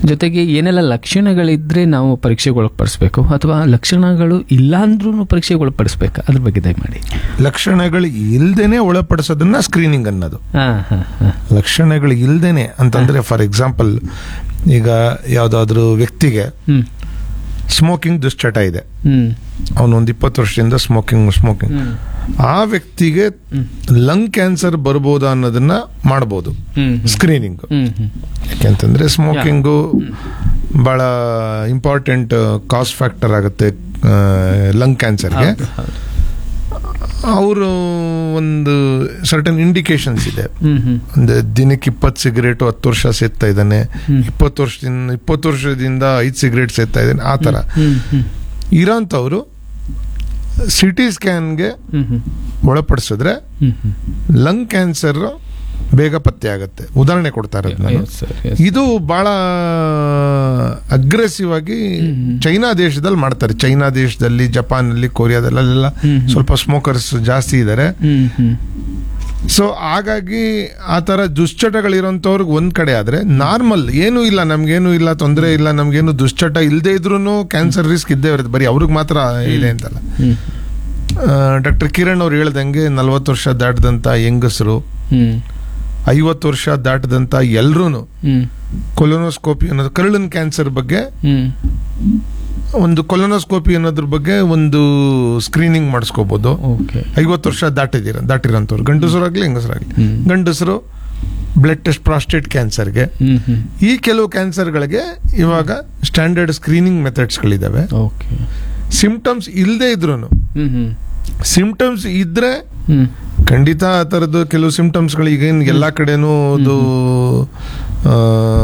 ಜೊತೆಗೆ ಏನೆಲ್ಲ ಲಕ್ಷಣಗಳಿದ್ರೆ ನಾವು ಪರೀಕ್ಷೆಗೆ ಒಳಪಡಿಸ್ಬೇಕು ಅಥವಾ ಲಕ್ಷಣಗಳು ಇಲ್ಲ ಅಂದ್ರೂ ಪರೀಕ್ಷೆಗೆ ಒಳಪಡಿಸ್ಬೇಕು ಅದ್ರ ಬಗ್ಗೆ ದಯಮಾಡಿ ಲಕ್ಷಣಗಳು ಇಲ್ದೇನೆ ಒಳಪಡಿಸೋದನ್ನ ಸ್ಕ್ರೀನಿಂಗ್ ಅನ್ನೋದು ಹಾ ಹಾ ಹಾ ಲಕ್ಷಣಗಳು ಇಲ್ದೇನೆ ಅಂತಂದ್ರೆ ಫಾರ್ ಎಕ್ಸಾಂಪಲ್ ಈಗ ಯಾವ್ದಾದ್ರು ವ್ಯಕ್ತಿಗೆ ಹ್ಮ್ ಸ್ಮೋಕಿಂಗ್ ದುಶ್ಚಟ ಇದೆ ಹ್ಮ್ ಅವನು ಒಂದು ಇಪ್ಪತ್ತು ವರ್ಷದಿಂದ ಸ್ಮೋಕಿಂಗ್ ಸ್ಮೋಕಿಂಗ್ ಆ ವ್ಯಕ್ತಿಗೆ ಲಂಗ್ ಕ್ಯಾನ್ಸರ್ ಬರ್ಬೋದಾ ಅನ್ನೋದನ್ನ ಮಾಡ್ಬೋದು ಹ್ಮ್ ಸ್ಕ್ರೀನಿಂಗ್ ಹ್ಮ್ ಹ್ಮ್ ಯಾಕೆಂತಂದ್ರೆ ಸ್ಮೋಕಿಂಗು ಬಹಳ ಇಂಪಾರ್ಟೆಂಟ್ ಕಾಸ್ಟ್ ಫ್ಯಾಕ್ಟರ್ ಆಗುತ್ತೆ ಲಂಗ್ ಕ್ಯಾನ್ಸರ್ಗೆ ಹೌದು, ಹೌದು. ಅವರು ಒಂದು ಸರ್ಟನ್ ಇಂಡಿಕೇಶನ್ಸ್ ಇದೆ ಹ್ಮ್ ಹ್ಮ್ ಒಂದು ದಿನಕ್ಕೆ ಇಪ್ಪತ್ತು ಸಿಗರೇಟು ಹತ್ತು ವರ್ಷ ಸೇತ್ತಾ ಇದ್ದಾನೆ ಇಪ್ಪತ್ತು ವರ್ಷದಿಂದ ಇಪ್ಪತ್ತು ವರ್ಷದಿಂದ ಐದು ಸಿಗರೇಟ್ ಸೇತ್ತಾ ಇದ್ದಾನೆ ಆ ಥರ ಹ್ಮ್ ಹ್ಮ್ ಇರೋಂಥವ್ರು ಸಿಟಿ ಸ್ಕ್ಯಾನ್ಗೆ ಹ್ಮ್ ಹ್ಮ್ ಒಳಪಡಿಸಿದ್ರೆ ಹ್ಮ್ ಹ್ಮ್ ಲಂಗ್ ಕ್ಯಾನ್ಸರ್ ಬೇಗ ಪತ್ತೆ ಆಗುತ್ತೆ ಉದಾಹರಣೆ ಕೊಡ್ತಾ ಇರೋದು ನಾನು Yes, sir, yes. ಇದು ಬಹಳ ಅಗ್ರೆಸಿವ್ ಆಗಿ ಚೈನಾ ದೇಶದಲ್ಲಿ ಮಾಡ್ತಾರೆ ಚೈನಾ ದೇಶದಲ್ಲಿ ಜಪಾನಲ್ಲಿ ಕೊರಿಯಾದಲ್ಲೆಲ್ಲ ಸ್ವಲ್ಪ ಸ್ಮೋಕರ್ಸ್ ಜಾಸ್ತಿ ಇದ್ದಾರೆ ಹ್ಮ್ ಹ್ಮ್ ಸೊ ಹಾಗಾಗಿ ಆ ತರ ದುಶ್ಚಟಗಳಿರೋಂಥವ್ರಿಗೆ ಒಂದ್ ಕಡೆ ಆದ್ರೆ ನಾರ್ಮಲ್ ಏನೂ ಇಲ್ಲ ನಮ್ಗೇನು ಇಲ್ಲ ತೊಂದರೆ ಇಲ್ಲ ನಮ್ಗೇನು ದುಶ್ಚಟ ಇಲ್ಲದೆ ಇದ್ರೂ ಕ್ಯಾನ್ಸರ್ ರಿಸ್ಕ್ ಇದ್ದೇ ಇರುತ್ತೆ ಬರೀ ಅವ್ರಿಗೆ ಮಾತ್ರ ಇದೆ ಅಂತಲ್ಲ ಹ್ಮ್ ಡಾಕ್ಟರ್ ಕಿರಣ್ ಅವ್ರು ಹೇಳ್ದಂಗೆ ನಲ್ವತ್ತು ವರ್ಷ ದಾಟದಂತ ಹೆಂಗಸರು ಹ್ಮ್ ಐವತ್ತು ವರ್ಷ ದಾಟದಂತ ಎಲ್ರೂ ಹ್ಮ್ ಕೊಲೊನೋಸ್ಕೋಪಿ ಅನ್ನೋದು ಕರುಳಿನ ಕ್ಯಾನ್ಸರ್ ಬಗ್ಗೆ ಹ್ಮ್ ಒಂದು ಕೊಲೊನೋಸ್ಕೋಪಿ ಅನ್ನೋದ್ರ ಬಗ್ಗೆ ಒಂದು ಸ್ಕ್ರೀನಿಂಗ್ ಮಾಡಿಸ್ಕೋಬಹುದು ಓಕೆ ಐವತ್ತು ವರ್ಷ ದಾಟಿದಿರ ದಾಟಿರೋಂಥವ್ರು ಗಂಡಸರಾಗ್ಲಿ ಹೆಂಗಸರಾಗ್ಲಿ ಹ್ಮ್. ಗಂಡಸರು ಬ್ಲಡ್ ಟೆಸ್ಟ್ ಪ್ರಾಸ್ಟೇಟ್ ಕ್ಯಾನ್ಸರ್ಗೆ ಹ್ಮ್ ಹ್ಮ್ ಈ ಕೆಲವು ಕ್ಯಾನ್ಸರ್ಗಳಿಗೆ ಇವಾಗ ಸ್ಟ್ಯಾಂಡರ್ಡ್ ಸ್ಕ್ರೀನಿಂಗ್ ಮೆಥಡ್ಸ್ಗಳಿದಾವೆ ಓಕೆ ಸಿಂಪ್ಟಮ್ಸ್ ಇಲ್ಲದೆ ಇದ್ರು ಹ್ಮ್ ಹ್ಮ್ ಸಿಂಪ್ಟಮ್ಸ್ ಇದ್ರೆ ಹ್ಮ್ ಖಂಡಿತ ಆ ಥರದ್ದು ಕೆಲವು ಸಿಂಪ್ಟಮ್ಸ್ಗಳು ಈಗ ಏನ್ ಎಲ್ಲಾ ಕಡೆನೂ ಅದು ಆ,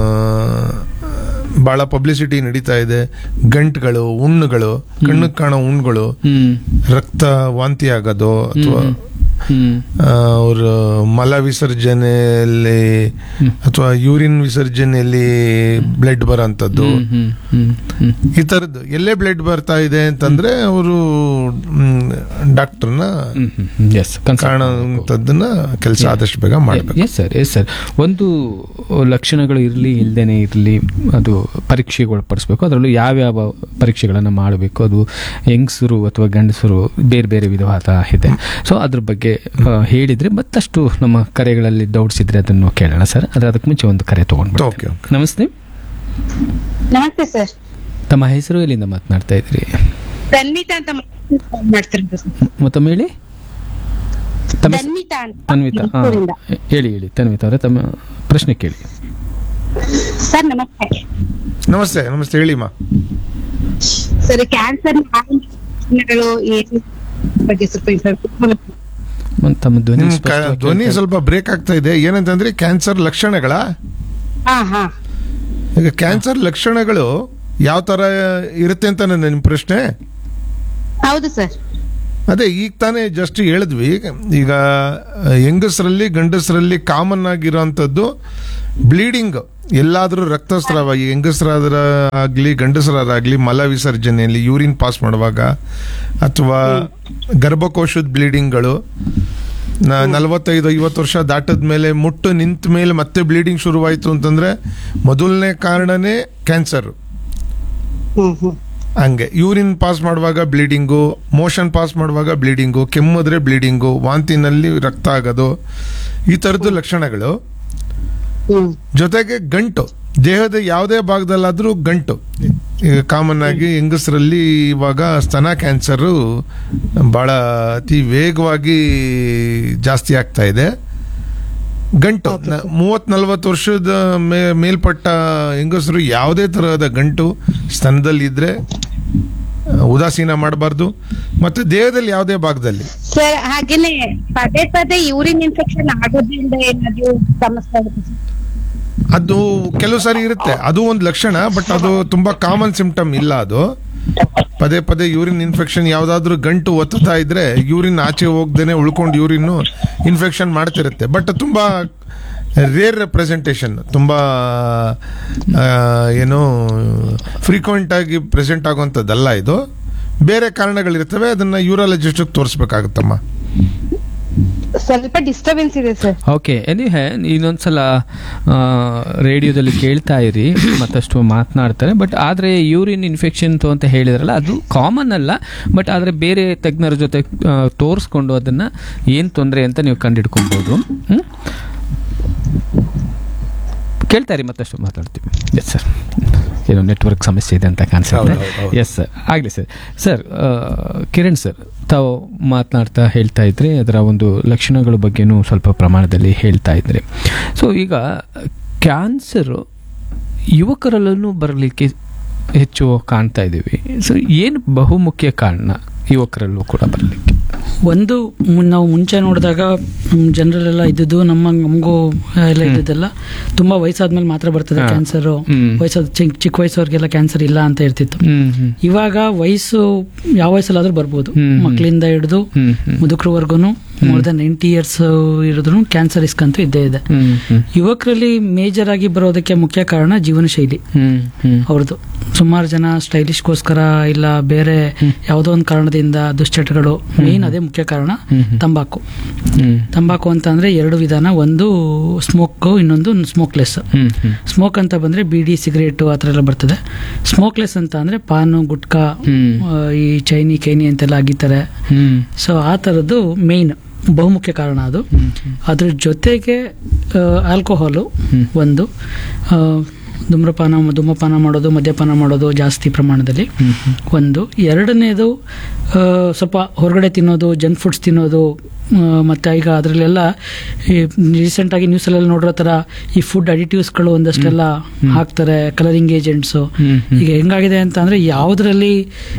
ಬಹಳ ಪಬ್ಲಿಸಿಟಿ ನಡೀತಾ ಇದೆ ಗಂಟುಗಳು ಹುಣ್ಣುಗಳು ಕಣ್ಣಿಗೆ ಕಾಣೋ ಹುಣ್ಣುಗಳು ಹ್ಮ್ ರಕ್ತ ವಾಂತಿ ಆಗೋದು ಅಥವಾ ಹ್ಮ್ ಅವ್ರ ಮಲ ವಿಸರ್ಜನೆಯಲ್ಲಿ ಅಥವಾ ಯೂರಿನ್ ವಿಸರ್ಜನೆಯಲ್ಲಿ ಬ್ಲಡ್ ಬರೋಂಥದ್ದು ಹ್ಮ್ ಹ್ಮ್ ಹ್ಮ್ ಈ ಥರದ್ದು ಎಲ್ಲೇ ಬ್ಲಡ್ ಬರ್ತಾ ಇದೆ ಅಂತಂದ್ರೆ ಅವರು ಡಾಕ್ಟರ್ನ ಎಸ್ ಕಾಣೋಂಥದ್ದನ್ನ ಕೆಲಸ ಆದಷ್ಟು ಬೇಗ ಮಾಡಬೇಕು ಎಸ್ ಸರ್ ಎಸ್ ಸರ್ ಒಂದು ಲಕ್ಷಣಗಳು ಇರಲಿ ಇಲ್ಲದೇನೆ ಇರಲಿ ಅದು ಪರೀಕ್ಷೆಗೆ ಒಳಪಡಿಸ್ಬೇಕು ಅದರಲ್ಲೂ ಯಾವ್ಯಾವ ಪರೀಕ್ಷೆಗಳನ್ನು ಮಾಡಬೇಕು ಅದು ಹೆಂಗಸರು ಅಥವಾ ಗಂಡಸರು ಬೇರೆ ಬೇರೆ ವಿಧವಾದ ಇದೆ ಸೊ ಅದ್ರ ಬಗ್ಗೆ ಆ, ಹೇಳಿದ್ರೆ ಮತ್ತಷ್ಟು ನಮ್ಮ ಕರೆಗಳಲ್ಲಿ ಡೌಟ್ಸ್ ಇದ್ರೆ ಅದನ್ನು ಕೇಳೋಣ ಸರ್ ಅದ್ರ ಅದಕ್ಕೆ ಮುಂಚೆ ಒಂದು ಕರೆ ಓಕೆ ತಗೊಂಡ್ಬಿಟ್ಟು ಓಕೆ ನಮಸ್ತೆ ನಮಸ್ತೆ ಸರ್ ತಮ್ಮ ಹೆಸರು ಎಲ್ಲಿಂದ ಮಾತನಾಡ್ತಾ ಇದ್ರಿ ತನ್ವಿತಾ ಅಂತ ಮಾಡ್ತಿರೋದು ಸರ್ ಮತ್ತೊಮ್ಮೆ ಹೇಳಿ ತಮ್ಮ ಹೆಸರು- ತನ್ವಿತಾ ಅಂತ ತನ್ವಿತಾ ಹಾ ಮೈಸೂರಿಂದ. ಹೇಳಿ ಹೇಳಿ ತನ್ವಿತಾ ಅವರೇ ತಮ್ಮ ಪ್ರಶ್ನೆ ಕೇಳಿ ಸರ್ ನಮಸ್ತೆ ನಮಸ್ತೆ ನಮಸ್ತೆ ಹೇಳಿಮ್ಮ ಸರ್ ಕ್ಯಾನ್ಸರ್ ಲಕ್ಷಣಗಳು ಏನು ಬಗ್ಗೆ ಸ್ವಲ್ಪ information ಮ- ತಮ್ಮ ಧ್ವನಿ ನಿಮ್ ಕ- ಸ್ಪಷ್ಟವಾಗಿ ಧ್ವನಿ ಕೇಳ್ತಾ ಸ್ವಲ್ಪ ಬ್ರೇಕ್ ಆಗ್ತಾ ಇದೆ ಏನಂತಂದ್ರೆ ಕ್ಯಾನ್ಸರ್ ಲಕ್ಷಣಗಳ ಹಾ ಹಾ ಈಗ ಕ್ಯಾನ್ಸರ್ ಲಕ್ಷಣಗಳು ಯಾವ ತರ ಇರುತ್ತೆ ಅಂತ ನನ್ನ ನಿಮ್ ಪ್ರಶ್ನೆ ಹೌದು ಸರ್ ಅದೇ ಈಗ ತಾನೇ ಜಸ್ಟ್ ಹೇಳಿದ್ವಿ ಈಗ ಹೆಂಗಸರಲ್ಲಿ ಗಂಡಸರಲ್ಲಿ ಕಾಮನ್ ಆಗಿರೋಂಥದ್ದು ಬ್ಲೀಡಿಂಗ್ ಎಲ್ಲಾದ್ರೂ ರಕ್ತಸ್ರಾವ ಈ ಹೆಂಗಸರಾದ್ರ ಆಗ್ಲಿ ಗಂಡಸರಾಗ್ಲಿ ಮಲ ವಿಸರ್ಜನೆಯಲ್ಲಿ ಯೂರಿನ್ ಪಾಸ್ ಮಾಡುವಾಗ ಅಥವಾ ಗರ್ಭಕೋಶದ ಬ್ಲೀಡಿಂಗ್ಗಳು ನಲವತ್ತೈದು ಐವತ್ತು ವರ್ಷ ದಾಟದ ಮೇಲೆ ಮುಟ್ಟು ನಿಂತ ಮೇಲೆ ಮತ್ತೆ ಬ್ಲೀಡಿಂಗ್ ಶುರುವಾಯಿತು ಅಂತಂದ್ರೆ ಮೊದಲನೇ ಕಾರಣನೇ ಕ್ಯಾನ್ಸರ್ ಹ್ಮ್ ಹ್ಮ್ ಹಂಗೆ ಯೂರಿನ್ ಪಾಸ್ ಮಾಡುವಾಗ ಬ್ಲೀಡಿಂಗು ಮೋಷನ್ ಪಾಸ್ ಮಾಡುವಾಗ ಬ್ಲೀಡಿಂಗು ಕೆಮ್ಮಿದ್ರೆ ಬ್ಲೀಡಿಂಗು ವಾಂತಿನಲ್ಲಿ ರಕ್ತ ಆಗೋದು ಈ ಥರದ್ದು ಲಕ್ಷಣಗಳು ಹ್ಮ್ ಜೊತೆಗೆ ಗಂಟು ದೇಹದ ಯಾವುದೇ ಭಾಗದಲ್ಲಾದ್ರೂ ಗಂಟು ಈಗ ಕಾಮನ್ ಆಗಿ ಹೆಂಗಸರಲ್ಲಿ ಇವಾಗ ಸ್ತನ ಕ್ಯಾನ್ಸರು ಬಹಳ ಅತಿ ವೇಗವಾಗಿ ಜಾಸ್ತಿ ಆಗ್ತಾ ಇದೆ ಗಂಟು ಮೂವತ್ ನಲ್ವತ್ತು ವರ್ಷದ ಮೇ- ಮೇಲ್ಪಟ್ಟ ಹೆಂಗಸರು ಯಾವುದೇ ತರಹದ ಗಂಟು ಸ್ತನದಲ್ಲಿ ಇದ್ರೆ ಆ, ಉದಾಸೀನ ಮಾಡಬಾರ್ದು ಮತ್ತೆ ದೇಹದಲ್ಲಿ ಯಾವುದೇ ಭಾಗದಲ್ಲಿ ಸರ್ ಹಾಗೇನೆ ಪದೇ ಪದೇ ಯೂರಿನ್ ಇನ್ಫೆಕ್ಷನ್ ಆಗೋದ್ರಿಂದ ಏನಾದ್ರು ಸಮಸ್ಯೆ ಆಗುತ್ತೆ ಸರ್? ಅದು ಕೆಲವು ಸಾರಿ ಇರುತ್ತೆ ಅದು ಒಂದು ಲಕ್ಷಣ ಬಟ್ ಅದು ತುಂಬಾ ಕಾಮನ್ ಸಿಂಪ್ಟಮ್ ಇಲ್ಲ ಅದು ಪದೇ ಪದೇ ಯೂರಿನ್ ಇನ್ಫೆಕ್ಷನ್ ಯಾವ್ದಾದ್ರು ಗಂಟು ಒತ್ತುತ್ತಾ ಇದ್ರೆ ಯೂರಿನ್ ಆಚೆ ಹೋಗ್ದೇನೆ ಉಳ್ಕೊಂಡು ಯೂರಿನ್ ಇನ್ಫೆಕ್ಷನ್ ಮಾಡ್ತಿರುತ್ತೆ ಬಟ್ ತುಂಬಾ ರೇರ್ ರೆಪ್ರೆಸೆಂಟೇಷನ್ ತುಂಬಾ ಆ, ಏನು ಫ್ರೀಕ್ವೆಂಟ್ ಆಗಿ ಪ್ರೆಸೆಂಟ್ ಆಗುವಂಥದ್ದಲ್ಲ ಇದು ಬೇರೆ ಕಾರಣಗಳಿರ್ತವೆ ಅದನ್ನ ಯೂರಾಲಜಿಸ್ಟ್ ತೋರಿಸ್ಬೇಕಾಗುತ್ತಮ್ಮ ಸ್ವಲ್ಪ ಡಿಸ್ಟರ್ಬೆನ್ಸ್ ಇದೆ ಸರ್ ಓಕೆ ಎನಿಹೆ ಇನ್ನೊಂದ್ಸಲ ರೇಡಿಯೋದಲ್ಲಿ ಕೇಳ್ತಾ ಇರಿ ಮತ್ತಷ್ಟು ಮಾತನಾಡ್ತಾರೆ ಬಟ್ ಆದರೆ ಯೂರಿನ್ ಇನ್ಫೆಕ್ಷನ್ ಅಂತ ಹೇಳಿದ್ರಲ್ಲ ಅದು ಕಾಮನ್ ಅಲ್ಲ ಬಟ್ ಆದರೆ ಬೇರೆ ತಜ್ಞರ ಜೊತೆ ಆ, ತೋರಿಸ್ಕೊಂಡು ಅದನ್ನು ಏನು ತೊಂದರೆ ಅಂತ ನೀವು ಕಂಡಿಡ್ಕೊಬೋದು ಹ್ಮ್? ಕೇಳ್ತಾ ಇರಿ ಮತ್ತಷ್ಟು ಮಾತಾಡ್ತೀವಿ ಎಸ್ ಸರ್ ಏನೋ ನೆಟ್ವರ್ಕ್ ಸಮಸ್ಯೆ ಇದೆ ಅಂತ ಕಾಣಿಸುತ್ತೆ ಹೌದು, ಹೌದು, ಹೌದು. ಎಸ್ ಸರ್ ಆಗಲಿ ಸರ್ ಸರ್ ಆ, ಕಿರಣ್ ಸರ್ ತಾವು ಮಾತನಾಡ್ತಾ ಹೇಳ್ತಾ ಇದ್ರಿ ಅದರ ಒಂದು ಲಕ್ಷಣಗಳ ಬಗ್ಗೆನೂ ಸ್ವಲ್ಪ ಪ್ರಮಾಣದಲ್ಲಿ ಹೇಳ್ತಾ ಇದ್ರಿ ಸೊ ಈಗ ಕ್ಯಾನ್ಸರು ಯುವಕರಲ್ಲೂ ಬರಲಿಕ್ಕೆ ಹೆಚ್ಚು ಕಾಣ್ತಾ ಇದ್ದೀವಿ ಸೊ ಏನು ಬಹುಮುಖ್ಯ ಕಾರಣ ಯುವಕರಲ್ಲೂ ಕೂಡ ಬರಲಿಕ್ಕೆ ಒಂದು ಮು- ನಾವು ಮುಂಚೆ ನೋಡಿದಾಗ ಜನರಲ್ಲೆಲ್ಲ ಇದ್ದಿದ್ದು ನಮ್ಮ ನಮಗೂ ಎಲ್ಲ ಇದ್ದಿದ್ದೆಲ್ಲ ತುಂಬಾ ವಯಸ್ಸಾದ್ಮೇಲೆ ಮಾತ್ರ ಬರ್ತದೆ ಹಾ. Cancer hmm. ವಯಸ್ಸಾದ ಚಿಕ್ಕ ಚಿಕ್ಕ ವಯಸ್ಸವ್ರಿಗೆಲ್ಲ ಕ್ಯಾನ್ಸರ್ ಇಲ್ಲ ಅಂತ ಇರ್ತಿತ್ತು ಹ್ಮ್ ಹ್ಮ್ ಇವಾಗ ವಯಸ್ಸು ಯಾವ ವಯಸ್ಸಲ್ಲಾದ್ರೂ ಬರ್ಬೋದು ಹ್ಮ್, ಹ್ಮ್. ಮಕ್ಕಳಿಂದ ಹಿಡಿದು ಹ್ಮ್ ಹ್ಮ್ ಮುದುಕರವರೆಗೂ ಮೋರ್ ದನ್ ನೈಂಟಿ ಇಯರ್ಸ್ ಇರೋದ್ರು ಕ್ಯಾನ್ಸರ್ ರಿಸ್ಕ್ ಅಂತೂ ಇದ್ದೇ ಇದೆ ಹ್ಮ್ ಹ್ಮ್ ಯುವಕರಲ್ಲಿ ಮೇಜರ್ ಆಗಿ ಬರೋದಕ್ಕೆ ಮುಖ್ಯ ಕಾರಣ ಜೀವನ ಶೈಲಿ ಹ್ಮ್ ಹ್ಮ್ ಅವ್ರದ್ದು ಸುಮಾರು ಜನ ಸ್ಟೈಲಿಶ್ಗೋಸ್ಕರ ಇಲ್ಲ ಬೇರೆ ಯಾವುದೋ ಒಂದು ಕಾರಣದಿಂದ ದುಶ್ಚಟಗಳು ಮೇನ್ ಅದೇ ಮುಖ್ಯ ಕಾರಣ ಹ್ಮ್ ಹ್ಮ್. ತಂಬಾಕು ಹ್ಮ್ ತಂಬಾಕು ಅಂತ ಅಂದ್ರೆ ಎರಡು ವಿಧಾನ ಒಂದು ಸ್ಮೋಕ್ ಇನ್ನೊಂದು ಸ್ಮೋಕ್ಲೆಸ್ ಹ್ಮ್ ಹ್ಮ್ ಸ್ಮೋಕ್ ಅಂತ ಬಂದ್ರೆ ಬೀಡಿ ಸಿಗರೇಟು ಆ ಥರ ಎಲ್ಲ ಬರ್ತದೆ ಸ್ಮೋಕ್ಲೆಸ್ ಅಂತ ಅಂದ್ರೆ ಪಾನು ಗುಟ್ಕಾ ಹ್ಮ್. ಆ, ಈ ಚೈನಿ ಕೈನಿ ಅಂತೆಲ್ಲ ಅಗಿತಾರೆ ಹ್ಮ್ ಸೊ ಆ ಥರದ್ದು ಮೇಯ್ನ್ ಬಹುಮುಖ್ಯ ಕಾರಣ ಅದು ಅದ್ರ ಜೊತೆಗೆ ಆಲ್ಕೋಹಾಲು ಹ್ಮ್. ಒಂದು ಆ, ಧೂಮ್ರಪಾನ ಧೂಮಪಾನ ಮಾಡೋದು ಮದ್ಯಪಾನ ಮಾಡೋದು ಜಾಸ್ತಿ ಪ್ರಮಾಣದಲ್ಲಿ ಹ್ಮ್ ಹ್ಮ್ ಒಂದು ಎರಡನೇದು ಆ, ಸ್ವಲ್ಪ ಹೊರಗಡೆ ತಿನ್ನೋದು ಜಂಕ್ ಫುಡ್ಸ್ ತಿನ್ನೋದು ಆ, ಮತ್ತೆ ಈಗ ಅದರಲ್ಲೆಲ್ಲ ರೀಸೆಂಟಾಗಿ ನ್ಯೂಸಲ್ಲೆಲ್ಲ ನೋಡಿರೋ ಥರ ಈ ಫುಡ್ ಅಡಿಟಿವ್ಸ್ಗಳು ಒಂದಷ್ಟೆಲ್ಲ ಹಾಕ್ತಾರೆ ಕಲರಿಂಗ್ ಏಜೆಂಟ್ಸು ಹ್ಮ್ ಹ್ಮ್. ಈಗ ಹೆಂಗಾಗಿದೆ ಅಂತ ಅಂದರೆ ಯಾವುದರಲ್ಲಿ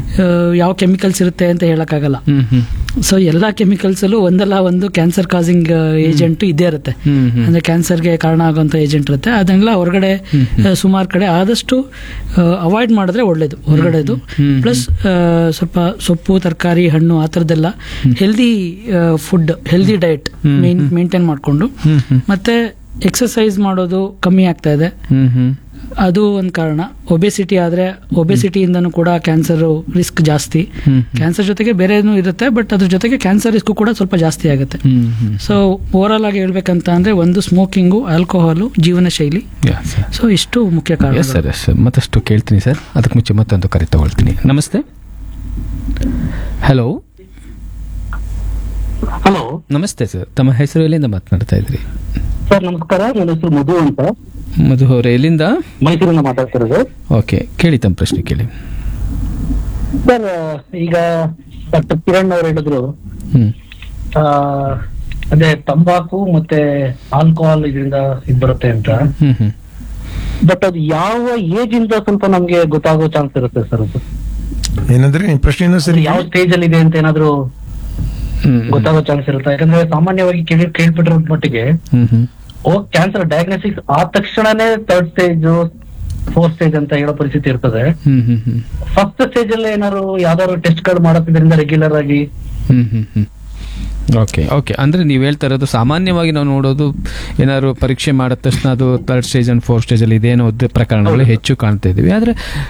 ಯಾವ ಕೆಮಿಕಲ್ಸ್ ಇರುತ್ತೆ ಅಂತ ಹೇಳೋಕ್ಕಾಗಲ್ಲ ಹ್ಮ್ ಹ್ಮ್ ಸೊ ಎಲ್ಲ ಕೆಮಿಕಲ್ಸಲ್ಲೂ ಒಂದಲ್ಲ ಒಂದು ಕ್ಯಾನ್ಸರ್ ಕಾಸಿಂಗ್ ಏಜೆಂಟು ಇದ್ದೇ ಇರುತ್ತೆ ಹ್ಮ್ ಹ್ಮ್. ಅಂದ್ರೆ ಕ್ಯಾನ್ಸರ್ಗೆ ಕಾರಣ ಆಗುವಂಥ ಏಜೆಂಟ್ ಇರುತ್ತೆ ಅದನ್ನೆಲ್ಲ ಹೊರಗಡೆ ಸುಮಾರು ಕಡೆ ಆದಷ್ಟು ಅವಾಯ್ಡ್ ಮಾಡಿದ್ರೆ ಒಳ್ಳೇದು ಹೊರಗಡೆದು ಹ್ಮ್. ಪ್ಲಸ್ ಸ್ವಲ್ಪ ಸೊಪ್ಪು ತರಕಾರಿ ಹಣ್ಣು ಆ ಥರದ್ದೆಲ್ಲ healthy food healthy diet maintain ಮಾಡಿಕೊಂಡು ಹ್ಮ್ ಹ್ಮ್ ಮತ್ತೆ ಎಕ್ಸಸೈಸ್ ಮಾಡೋದು ಕಮ್ಮಿ ಆಗ್ತಾ ಇದೆ ಹ್ಮ್ ಹ್ಮ್ ಅದು ಒಂದು ಕಾರಣ ಒಬೆಸಿಟಿ ಆದರೆ ಒಬೆಸಿಟಿಯಿಂದನೂ ಕೂಡ ಕ್ಯಾನ್ಸರ್ ರಿಸ್ಕ್ ಜಾಸ್ತಿ ಹ್ಮ್ ಕ್ಯಾನ್ಸರ್ ಜೊತೆಗೆ ಬೇರೆನೂ ಇರುತ್ತೆ ಬಟ್ ಅದ್ರ ಜೊತೆಗೆ ಕ್ಯಾನ್ಸರ್ ರಿಸ್ಕ್ ಕೂಡ ಸ್ವಲ್ಪ ಜಾಸ್ತಿ ಆಗುತ್ತೆ ಹ್ಮ್ ಹ್ಮ್ ಸೊ ಓವರಾಲ್ ಆಗಿ ಹೇಳ್ಬೇಕಂತ ಅಂದ್ರೆ ಒಂದು ಸ್ಮೋಕಿಂಗು ಆಲ್ಕೋಹಾಲು ಜೀವನ ಶೈಲಿ Yeah, sir. ಸೊ ಇಷ್ಟು ಮುಖ್ಯ ಕಾರಣ ಎಸ್ ಸರ್ ಎಸ್ ಮತ್ತಷ್ಟು ಕೇಳ್ತೀನಿ ಸರ್ ಅದಕ್ಕೆ ಮುಂಚೆ ಮತ್ತೊಂದು ಕರೆ ತಗೊಳ್ತೀನಿ ನಮಸ್ತೆ ಹಲೋ ಹಲೋ ನಮಸ್ತೆ ಸರ್ ತಮ್ಮ ಹೆಸರು ಎಲ್ಲಿಂದ ಮಾತನಾಡ್ತಾ ಇದ್ರಿ ಸರ್ ನಮಸ್ಕಾರ ನನ್ನ ಹೆಸರು ಮಧು ಅಂತ ಮಧು ಅವರೇ ಎಲ್ಲಿಂದ ಮೈಸೂರಿಂದ ಮಾತಾಡ್ತಿರೋದು ಓಕೆ ಕೇಳಿ ತಮ್ಮ ಪ್ರಶ್ನೆ ಕೇಳಿ ಸರ್ ಈಗ ಡಾಕ್ಟರ್ ಕಿರಣ್ ಅವ್ರು ಹೇಳಿದ್ರು ಹ್ಮ್ ಆ, ಅದೇ ತಂಬಾಕು ಮತ್ತೆ ಆಲ್ಕೋಹಾಲ್ ಇದರಿಂದ ಇದ್ ಬರುತ್ತೆ ಅಂತ ಹ್ಮ್ ಹ್ಮ್ ಬಟ್ ಅದು ಯಾವ ಏಜ್ ಇಂದ ಸ್ವಲ್ಪ ನಮ್ಗೆ ಗೊತ್ತಾಗೋ ಚಾನ್ಸ್ ಇರುತ್ತೆ ಸರ್ ಅದು ಏನಂದ್ರೆ ನಿಮ್ ಪ್ರಶ್ನೆ ಏನೋ ಸರಿ ಯಾವ ಸ್ಟೇಜ್ ಅಲ್ಲಿ ಇದೆ ಅಂತ ಏನಾದ್ರು ಹ್ಮ್ ಗೊತ್ತಾಗೋ ಚಾನ್ಸ್ ಇರುತ್ತೆ ಯಾಕಂದ್ರೆ ಸಾಮಾನ್ಯವಾಗಿ ಕೇಳಿ ಕೇಳ್ಬಿಟ್ಟಿರೋ ಮಟ್ಟಿಗೆ ಹ್ಮ್ ಹ್ಮ್ ಓ ಕ್ಯಾನ್ಸರ್ ಡಯಾಗ್ನೋಸಿಸ್ ಆದ ತಕ್ಷಣನೇ ಥರ್ಡ್ ಸ್ಟೇಜ್ ಫೋರ್ತ್ ಸ್ಟೇಜ್ ಅಂತ ಹೇಳೋ ಪರಿಸ್ಥಿತಿ ಇರ್ತದೆ ಹ್ಮ್ ಹ್ಮ್ ಹ್ಮ್ ಫಸ್ಟ್ ಸ್ಟೇಜ್ ಅಲ್ಲಿ ಏನಾದ್ರು ಯಾವ್ದಾದ್ರು ಟೆಸ್ಟ್ ಗಳು ಮಾಡೋದ್ರಿಂದ ರೆಗ್ಯುಲರ್ ಆಗಿ ಹ್ಮ್ ಹ್ಮ್ ಹ್ಮ್ ಓಕೆ ಓಕೆ ಅಂದರೆ ನೀವು ಹೇಳ್ತಾ ಇರೋದು ಸಾಮಾನ್ಯವಾಗಿ ನಾವು ನೋಡೋದು ಏನಾದ್ರು ಪರೀಕ್ಷೆ ಮಾಡಿದ ತಕ್ಷಣ ಅದು ಥರ್ಡ್ ಸ್ಟೇಜ್ ಅಂಡ್ ಫೋರ್ತ್ ಸ್ಟೇಜಲ್ಲಿ ಇದೇನೋ ಪ್ರಕರಣಗಳು ಹೆಚ್ಚು ಕಾಣ್ತಾ ಇದ್ದೀವಿ ಆದರೆ